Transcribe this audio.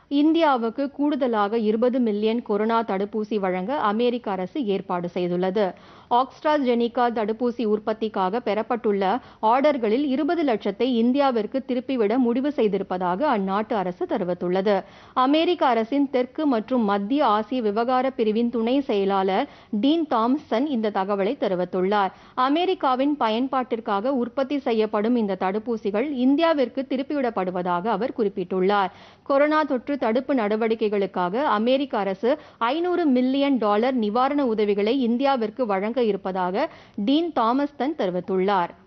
இந்தியாவுக்கு கூடுதலாக இருபது மில்லியன் கொரோனா தடுப்பூசி வழங்க அமெரிக்க அரசு ஏற்பாடு செய்துள்ளது ஆக்ஸ்ட்ராஜெனிகா தடுப்பூசி உற்பத்திக்காக பெறப்பட்டுள்ள ஆர்டர்களில் இருபது லட்சத்தை இந்தியாவிற்கு திருப்பிவிட முடிவு செய்திருப்பதாக அந்நாட்டு அரசு தெரிவித்துள்ளது அமெரிக்க அரசின் தெற்கு மற்றும் மத்திய ஆசிய விவகார பிரிவின் துணை செயலாளர் டீன் தாம்சன் இந்த தகவலை தெரிவித்துள்ளார் அமெரிக்காவின் பயன்பாட்டிற்காக உற்பத்தி செய்யப்படும் இந்த தடுப்பூசிகள் இந்தியாவிற்கு திருப்பிவிடப்படுவதாக அவர் குறிப்பிட்டுள்ளார் கொரோனா தொற்று தடுப்பு நடவடிக்கைகளுக்காக அமெரிக்க அரசு ஐநூறு மில்லியன் டாலர் நிவாரண உதவிகளை இந்தியாவிற்கு வழங்க இருப்பதாக டீன் தாமஸ்தன் தெரிவித்துள்ளார்